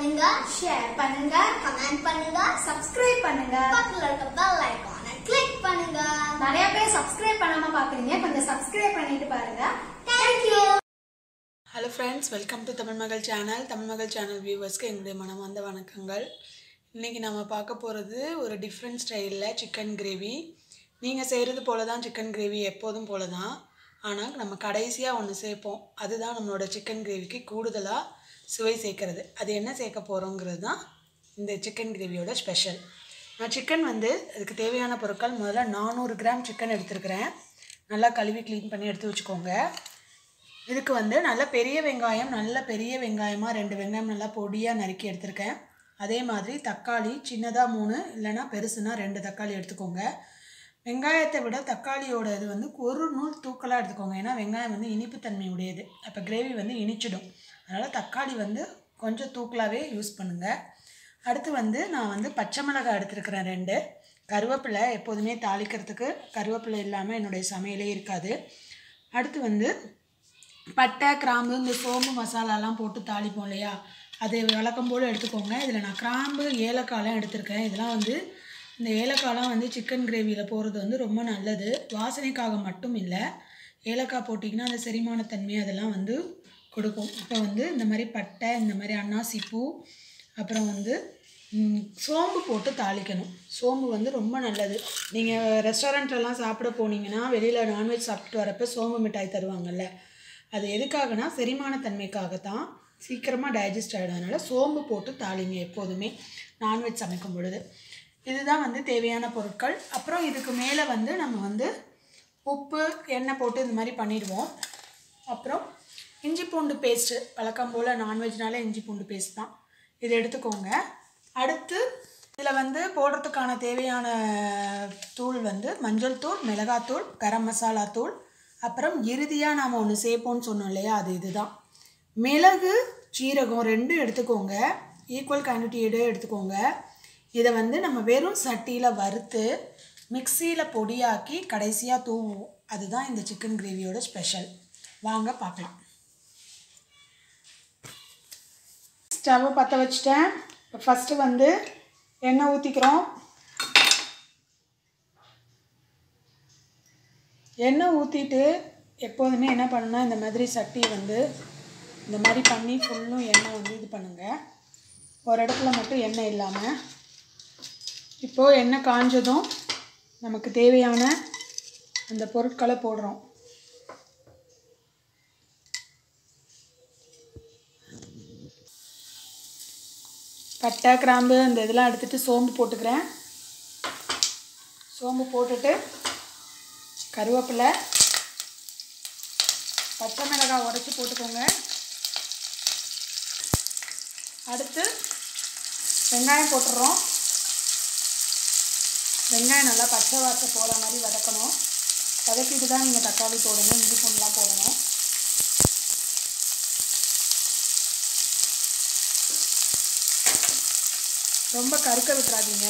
பண்ணுங்க ஷேர் பண்ணுங்க கமெண்ட் பண்ணுங்க சப்ஸ்கிரைப் பண்ணுங்க பக்கத்துல இருக்க பெல் ஐகானை கிளிக் பண்ணுங்க நிறைய பேர் சப்ஸ்கிரைப் பண்ணாம பாக்குறீங்க கொஞ்சம் சப்ஸ்கிரைப் பண்ணிட்டு பாருங்க thank you hello friends welcome to Tamil Magal channel Tamil Magal channel வியூவர்ஸ்க்கு எங்களுடைய மனமார்ந்த வணக்கங்கள் இன்றைக்கி நம்ம பார்க்க போகிறது ஒரு டிஃப்ரெண்ட் ஸ்டைலில் சிக்கன் கிரேவி நீங்கள் செய்கிறது போல தான் சிக்கன் கிரேவி எப்போதும் போல தான் ஆனால் நம்ம கடைசியாக ஒன்று சேர்ப்போம் அதுதான் நம்மளோட சிக்கன் கிரேவிக்கு கூடுதலாக சுவை சேர்க்கறது அது என்ன சேர்க்க போகிறோங்கிறது தான் இந்த சிக்கன் கிரேவியோட ஸ்பெஷல் நான் சிக்கன் வந்து அதுக்கு தேவையான பொருட்கள் முதல்ல நானூறு கிராம் சிக்கன் எடுத்துருக்கிறேன் நல்லா கழுவி க்ளீன் பண்ணி எடுத்து வச்சுக்கோங்க இதுக்கு வந்து நல்ல பெரிய வெங்காயம் நல்ல பெரிய வெங்காயமாக ரெண்டு வெங்காயம் நல்லா பொடியாக நறுக்கி எடுத்திருக்கேன் அதே மாதிரி தக்காளி சின்னதாக மூணு இல்லைன்னா பெருசுனா ரெண்டு தக்காளி எடுத்துக்கோங்க வெங்காயத்தை விட தக்காளியோட இது வந்து ஒரு நூல் தூக்கலாக எடுத்துக்கோங்க ஏன்னா வெங்காயம் வந்து இனிப்புத்தன்மை உடையது அப்போ கிரேவி வந்து இனிச்சிடும் அதனால் தக்காளி வந்து கொஞ்சம் தூக்கலாகவே யூஸ் பண்ணுங்கள் அடுத்து வந்து நான் வந்து பச்சை மிளகாய் எடுத்துருக்கிறேன் ரெண்டு கருவேப்பிலை எப்போதுமே தாளிக்கிறதுக்கு கருவேப்பிலை இல்லாமல் என்னுடைய சமையலே இருக்காது அடுத்து வந்து பட்டை கிராம்பு இந்த சோம்பு மசாலாலாம் போட்டு தாளிப்போம் இல்லையா அது வழக்கம் போல் எடுத்துக்கோங்க இதில் நான் கிராம்பு ஏலக்காய்லாம் எடுத்திருக்கேன் இதெல்லாம் வந்து இந்த ஏலக்காய்லாம் வந்து சிக்கன் கிரேவியில் போகிறது வந்து ரொம்ப நல்லது வாசனைக்காக மட்டும் இல்லை ஏலக்காய் போட்டிங்கன்னா அந்த செரிமானத்தன்மை அதெல்லாம் வந்து கொடுக்கும் இப்போ வந்து இந்த மாதிரி பட்டை இந்த மாதிரி அன்னாசி பூ அப்புறம் வந்து ம், சோம்பு போட்டு தாளிக்கணும் சோம்பு வந்து ரொம்ப நல்லது நீங்கள் ரெஸ்டாரண்ட்லலாம் சாப்பிட போனீங்கன்னா வெளியில் நான்வெஜ் சாப்பிட்டு வரப்போ சோம்பு மிட்டாய் தருவாங்கல்ல அது எதுக்காகனா செரிமானத்தன்மைக்காகத்தான் சீக்கிரமாக டைஜஸ்ட் ஆகிடும் அதனால் சோம்பு போட்டு தாளிங்க எப்போதுமே நான்வெஜ் சமைக்கும் பொழுது இதுதான் வந்து தேவையான பொருட்கள் அப்புறம் இதுக்கு மேலே வந்து நம்ம வந்து உப்பு எண்ணெய் போட்டு இந்த மாதிரி பண்ணிடுவோம் அப்புறம் இஞ்சி பூண்டு பேஸ்ட்டு வழக்கம் போல் நான்வெஜ்னாலே இஞ்சி பூண்டு பேஸ்ட் தான் இது எடுத்துக்கோங்க அடுத்து இதில் வந்து போடுறதுக்கான தேவையான தூள் வந்து மஞ்சள் தூள் மிளகாத்தூள் கரம் மசாலா தூள் அப்புறம் இறுதியாக நாம் ஒன்று சேர்ப்போம்னு சொன்னோம் இல்லையா அது இதுதான் மிளகு சீரகம் ரெண்டும் எடுத்துக்கோங்க ஈக்குவல் குவான்டிட்டியோட எடுத்துக்கோங்க இதை வந்து நம்ம வெறும் சட்டியில் வறுத்து மிக்சியில் பொடியாக்கி கடைசியாக தூவுவோம் அதுதான் இந்த சிக்கன் கிரேவியோட ஸ்பெஷல் வாங்க பார்க்கலாம் ஸ்டவ்வை பற்ற வச்சுட்டேன் இப்போ ஃபஸ்ட்டு வந்து எண்ணெய் ஊற்றிக்கிறோம் எண்ணெய் ஊற்றிட்டு எப்போதுமே என்ன பண்ணணும்னா இந்த மாதிரி சட்டி வந்து இந்த மாதிரி பண்ணி ஃபுல்லும் எண்ணெய் வந்து இது பண்ணுங்கள் ஒரு இடத்துல மட்டும் எண்ணெய் இல்லாமல் இப்போது எண்ணெய் காஞ்சதும் நமக்கு தேவையான அந்த பொருட்களை போடுறோம் பட்டை கிராம்பு அந்த இதெல்லாம் எடுத்துகிட்டு சோம்பு போட்டுக்கிறேன் சோம்பு போட்டுட்டு கருவேப்பிலை பச்சை மிளகாய் உடச்சி போட்டுக்கோங்க அடுத்து வெங்காயம் போட்டுடுறோம் வெங்காயம் நல்லா பச்சை வாசம் போகிற மாதிரி வதக்கணும் வதக்கிட்டு தான் நீங்கள் தக்காளி போடணும் இஞ்சி பூண்டுலாம் போடணும் ரொம்ப கருக்க விட்டுறாதீங்க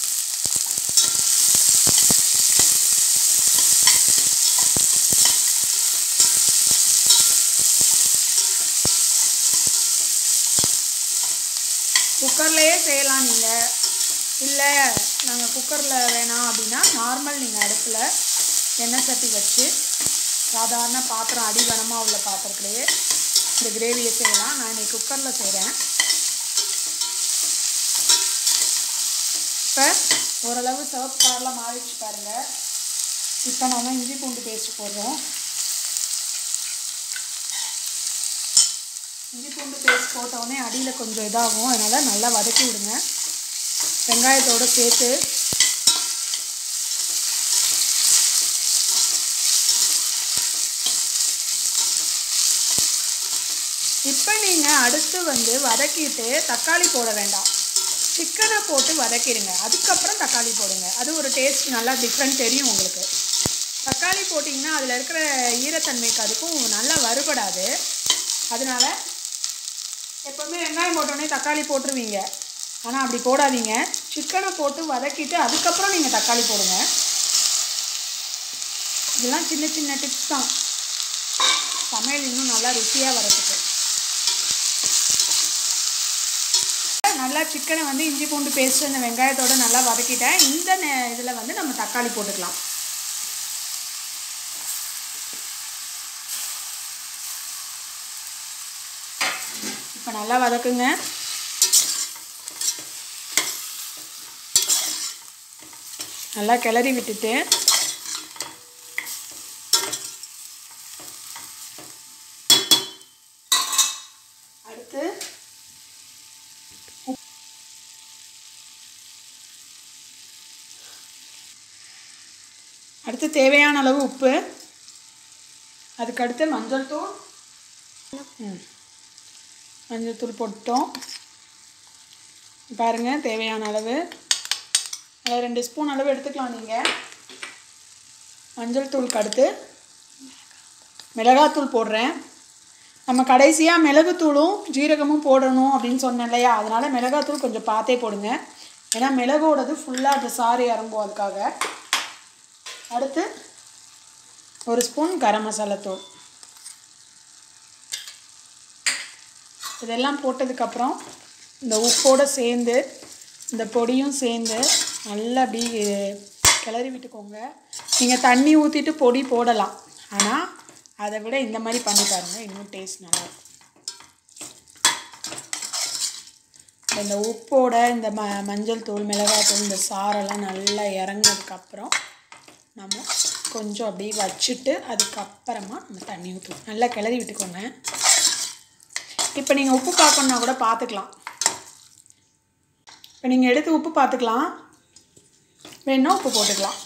குக்கர்லேயே செய்யலாம் நீங்கள் இல்லை நாங்கள் குக்கரில் வேணாம் அப்படின்னா நார்மல் நீங்கள் அடுப்பில் எண்ணெய் சட்டி வச்சு சாதாரண பாத்திரம் அடிகனமாக உள்ள பாத்திரத்துலையே இந்த கிரேவியை செய்யலாம் நான் இன்னைக்கு குக்கரில் செய்கிறேன் இப்போ ஓரளவு சிவப்பு கலரில் மாறிடுச்சு பாருங்கள் இப்போ நம்ம இஞ்சி பூண்டு பேஸ்ட் போடுறோம் இஞ்சி பூண்டு பேஸ்ட் போட்ட உடனே அடியில் கொஞ்சம் இதாகும் அதனால் நல்லா வதக்கி விடுங்க வெங்காயத்தோடு சேர்த்து இப்போ நீங்கள் அடுத்து வந்து வதக்கிட்டு தக்காளி போட வேண்டாம் சிக்கனை போட்டு வதக்கிடுங்க அதுக்கப்புறம் தக்காளி போடுங்க அது ஒரு டேஸ்ட் நல்லா டிஃப்ரெண்ட் தெரியும் உங்களுக்கு தக்காளி போட்டிங்கன்னா அதில் இருக்கிற ஈரத்தன்மைக்கு அதுக்கும் நல்லா வறுபடாது அதனால எப்போவுமே வெங்காயம் போட்டோடனே தக்காளி போட்டுருவீங்க ஆனால் அப்படி போடாதீங்க சிக்கனை போட்டு வதக்கிட்டு அதுக்கப்புறம் நீங்கள் தக்காளி போடுங்க இதெல்லாம் சின்ன சின்ன டிப்ஸ் தான் சமையல் இன்னும் நல்லா ருசியாக வரதுக்கு நல்லா சிக்கனை வந்து இஞ்சி பூண்டு பேஸ்ட் அந்த வெங்காயத்தோட நல்லா வதக்கிட்டேன் இந்த இதில் வந்து நம்ம தக்காளி போட்டுக்கலாம் இப்போ நல்லா வதக்குங்க நல்லா கிளறி விட்டுட்டு அடுத்து அடுத்து தேவையான அளவு உப்பு அதுக்கடுத்து மஞ்சள் தூள் ம் மஞ்சள் தூள் போட்டோம் பாருங்கள் தேவையான அளவு அதில் ரெண்டு ஸ்பூன் அளவு எடுத்துக்கலாம் நீங்கள் மஞ்சள் தூளுக்கு அடுத்து மிளகாத்தூள் போடுறேன் நம்ம கடைசியாக மிளகுத்தூளும் ஜீரகமும் போடணும் அப்படின்னு சொன்னேன் இல்லையா அதனால் மிளகாத்தூள் கொஞ்சம் பார்த்தே போடுங்க ஏன்னா மிளகோடது ஃபுல்லாக அந்த சாறு இறங்கும் அதுக்காக அடுத்து ஒரு ஸ்பூன் கரம் மசாலா தூள் இதெல்லாம் போட்டதுக்கப்புறம் இந்த உப்போடு சேர்ந்து இந்த பொடியும் சேர்ந்து நல்லா அப்படி கிளறி விட்டுக்கோங்க நீங்கள் தண்ணி ஊற்றிட்டு பொடி போடலாம் ஆனால் அதை விட இந்த மாதிரி பண்ணி பாருங்கள் இன்னும் டேஸ்ட் நல்லாயிருக்கும் இந்த உப்போட இந்த ம மஞ்சள் தூள் மிளகாத்தூள் இந்த சாரெல்லாம் நல்லா இறங்கினதுக்கப்புறம் நம்ம கொஞ்சம் அப்படியே வச்சுட்டு அதுக்கப்புறமா நம்ம தண்ணி ஊற்றுவோம் நல்லா கிளறி விட்டுக்கோங்க இப்போ நீங்கள் உப்பு பார்க்கணுன்னா கூட பார்த்துக்கலாம் இப்போ நீங்கள் எடுத்து உப்பு பார்த்துக்கலாம் வேணுன்னா உப்பு போட்டுக்கலாம்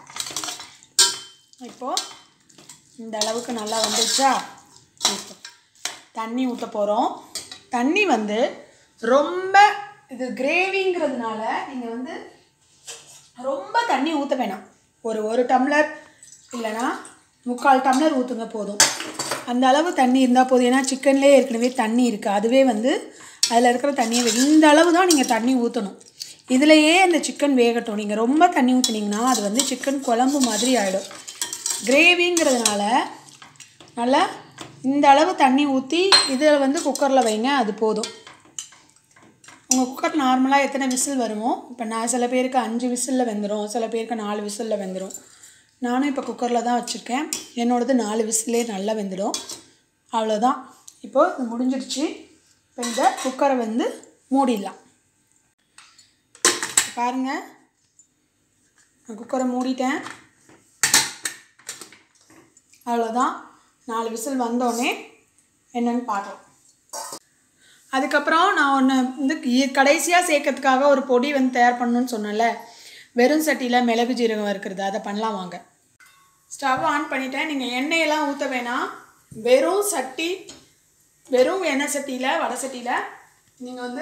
இப்போது இந்த அளவுக்கு நல்லா வந்துச்சா இப்போ தண்ணி ஊற்ற போகிறோம் தண்ணி வந்து ரொம்ப இது கிரேவிங்கிறதுனால நீங்கள் வந்து ரொம்ப தண்ணி ஊற்ற வேணாம் ஒரு ஒரு டம்ளர் இல்லைன்னா முக்கால் டம்ளர் ஊற்றுங்க போதும் அந்த அளவு தண்ணி இருந்தால் போதும் ஏன்னா சிக்கன்லேயே ஏற்கனவே தண்ணி இருக்குது அதுவே வந்து அதில் இருக்கிற தண்ணியை வே- இந்த அளவு தான் நீங்கள் தண்ணி ஊற்றணும் இதுலையே அந்த சிக்கன் வேகட்டும் நீங்கள் ரொம்ப தண்ணி ஊற்றுனீங்கன்னா அது வந்து சிக்கன் குழம்பு மாதிரி ஆகிடும் கிரேவிங்கிறதுனால நல்லா இந்த அளவு தண்ணி ஊற்றி இதில் வந்து குக்கரில் வைங்க அது போதும் உங்கள் குக்கர் நார்மலாக எத்தனை விசில் வருமோ இப்போ நான் சில பேருக்கு அஞ்சு விசிலில் வெந்துடும் சில பேருக்கு நாலு விசிலில் வெந்துடும் நானும் இப்போ குக்கரில் தான் வச்சுருக்கேன் என்னோடது நாலு விசிலே நல்லா வெந்துடும் அவ்வளோதான் இப்போது இது முடிஞ்சிடுச்சு இப்போ இந்த குக்கரை வந்து மூடிடலாம் பாருங்கள் நான் குக்கரை மூடிட்டேன் அவ்வளோதான் நாலு விசில் வந்தோடனே என்னன்னு பார்க்கலாம் அதுக்கப்புறம் நான் ஒன்று வந்து கடைசியாக சேர்க்கறதுக்காக ஒரு பொடி வந்து தயார் பண்ணணும்னு சொன்னேன்ல வெறும் சட்டியில் மிளகு ஜீரகம் வறுக்கிறது அதை பண்ணலாம் வாங்க ஸ்டவ் ஆன் பண்ணிட்டேன் நீங்கள் எண்ணெயெல்லாம் ஊற்ற வேணாம் வெறும் சட்டி வெறும் எண்ணெய் சட்டியில் வடை சட்டியில் நீங்கள் வந்து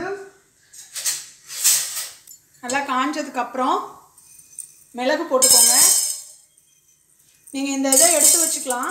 நல்லா காஞ்சதுக்கப்புறம் மிளகு போட்டுக்கோங்க நீங்கள் இந்த இதை எடுத்து வச்சுக்கலாம்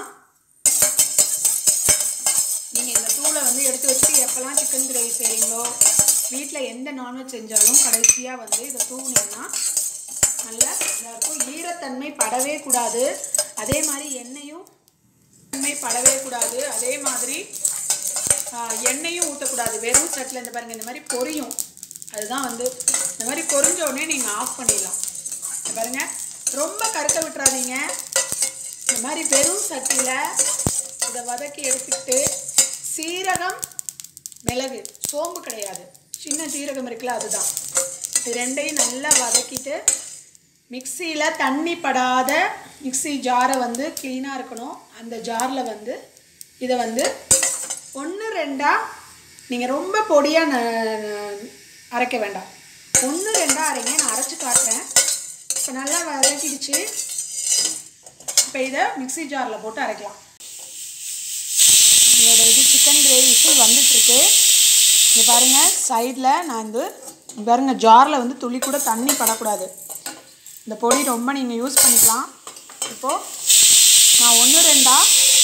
நீங்கள் இந்த தூளை வந்து எடுத்து வச்சுட்டு எப்போல்லாம் சிக்கன் கிரேவி செய்கிறீங்களோ வீட்டில் எந்த நான்வெஜ் செஞ்சாலும் கடைசியாக வந்து இதை தூவுனீங்கன்னா நல்லா இதாக இருக்கும் ஈரத்தன்மை படவே கூடாது அதே மாதிரி எண்ணெயும் தன்மை படவே கூடாது அதே மாதிரி ஆ, எண்ணெயும் ஊற்றக்கூடாது வெறும் சட்டில் இந்த பாருங்கள் இந்த மாதிரி பொரியும் அதுதான் வந்து இந்த மாதிரி பொரிஞ்ச உடனே நீங்கள் ஆஃப் பண்ணிடலாம் இந்த பாருங்க ரொம்ப கருக்க விட்டுறாதீங்க இந்த மாதிரி வெறும் சட்டியில் இதை வதக்கி எடுத்துக்கிட்டு சீரகம் மிளகு சோம்பு கிடையாது சின்ன சீரகம் இருக்குல்ல அதுதான் இது ரெண்டையும் நல்லா வதக்கிட்டு மிக்சியில் தண்ணி படாத மிக்ஸி ஜாரை வந்து க்ளீனாக இருக்கணும் அந்த ஜாரில் வந்து இதை வந்து ஒன்று ரெண்டாக நீங்கள் ரொம்ப பொடியாக ந- அரைக்க வேண்டாம் ஒன்று ரெண்டாக அரைங்க நான் அரைச்சி காட்டுறேன் இப்போ நல்லா வதக்கிடுச்சு இப்போ இதை மிக்ஸி ஜாரில் போட்டு அரைக்கலாம் என்னோட இது சிக்கன் கிரேவி விசில் வந்துட்டுருக்கு இங்கே பாருங்கள் சைடில் நான் வந்து இங்க பாருங்க ஜாரில் வந்து துளி கூட தண்ணி படக்கூடாது இந்த பொடி ரொம்ப நீங்கள் யூஸ் பண்ணிக்கலாம் இப்போது நான் ஒன்று ரெண்டா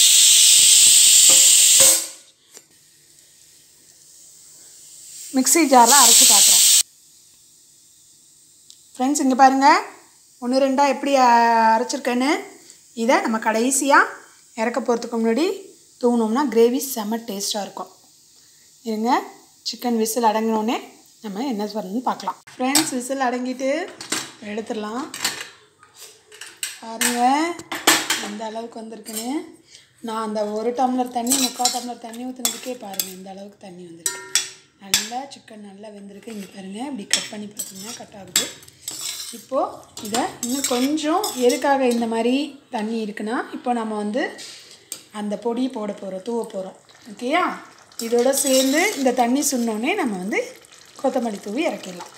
மிக்ஸி ஜாரில் அரைச்சி காட்டுறேன் ஃப்ரெண்ட்ஸ் இங்கே பாருங்கள் ஒன்று ரெண்டாக எப்படி அஹ், அரைச்சிருக்கேன்னு இதை நம்ம கடைசியாக இறக்க போகிறதுக்கு முன்னாடி தூணும்னா கிரேவி செம்ம டேஸ்ட்டாக இருக்கும் இருங்க சிக்கன் விசில் அடங்கினோடனே நம்ம என்ன பண்ணணும்னு பார்க்கலாம் ஃப்ரெண்ட்ஸ் விசில் அடங்கிட்டு எடுத்துடலாம் பாருங்கள் எந்த அளவுக்கு வந்திருக்குன்னு நான் அந்த ஒரு டம்ளர் தண்ணி முக்கால் டம்ளர் தண்ணி ஊற்றுனதுக்கே பாருங்கள் இந்த அளவுக்கு தண்ணி வந்திருக்கு நல்லா சிக்கன் நல்லா வெந்திருக்கு இங்கே பாருங்கள் இப்படி கட் பண்ணி பார்த்தீங்கன்னா கட் ஆகுது இப்போது இதை இன்னும் கொஞ்சம் எதுக்காக இந்த மாதிரி தண்ணி இருக்குன்னா இப்போ நம்ம வந்து அந்த பொடி போட போகிறோம் தூவ போகிறோம் ஓகேயா இதோட சேர்ந்து இந்த தண்ணி சுண்ணோடனே நம்ம வந்து கொத்தமல்லி தூவி இறக்கிடலாம்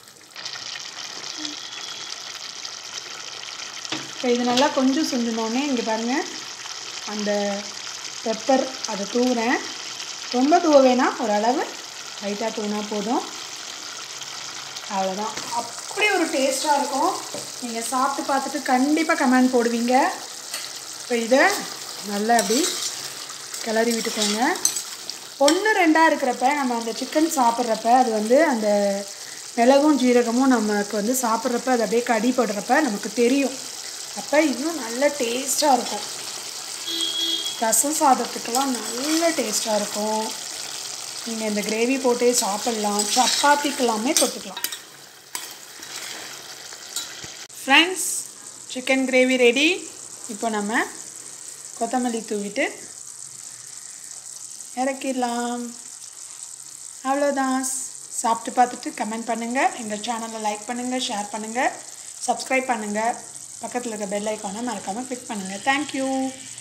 இப்போ இது நல்லா கொஞ்சம் சுண்டினோடனே இங்கே பாருங்கள் அந்த பெப்பர் அதை தூவுறேன் ரொம்ப தூவ வேணாம் ஓரளவு லைட்டாக தூவினா போதும் அவ்வளோதான் அப்படி ஒரு டேஸ்ட்டாக இருக்கும் நீங்கள் சாப்பிட்டு பார்த்துட்டு கண்டிப்பாக கமெண்ட் போடுவீங்க இப்போ இதை நல்லா அப்படி கிளறி விட்டுக்கோங்க ஒன்று ரெண்டாக இருக்கிறப்ப நம்ம அந்த சிக்கன் சாப்பிட்றப்ப அது வந்து அந்த மிளகும் ஜீரகமும் நமக்கு வந்து சாப்பிட்றப்ப அது அப்படியே கடிப்படுறப்ப நமக்கு தெரியும் அப்போ இன்னும் நல்ல டேஸ்ட்டாக இருக்கும் ரசம் சாதத்துக்கெல்லாம் நல்ல டேஸ்ட்டாக இருக்கும் நீங்கள் இந்த கிரேவி போட்டே சாப்பிட்லாம் சப்பாத்திக்கெல்லாமே தொட்டுக்கலாம் ஃப்ரெண்ட்ஸ் சிக்கன் கிரேவி ரெடி இப்போ நம்ம கொத்தமல்லி தூவிட்டு இறக்கிடலாம் அவ்வளோதான் சாப்பிட்டு பார்த்துட்டு கமெண்ட் பண்ணுங்கள் எங்கள் சேனலை லைக் பண்ணுங்கள் ஷேர் பண்ணுங்கள் சப்ஸ்கிரைப் பண்ணுங்கள் பக்கத்தில் இருக்க பெல் ஐக்கானை மறக்காமல் கிளிக் பண்ணுங்கள் தேங்க்யூ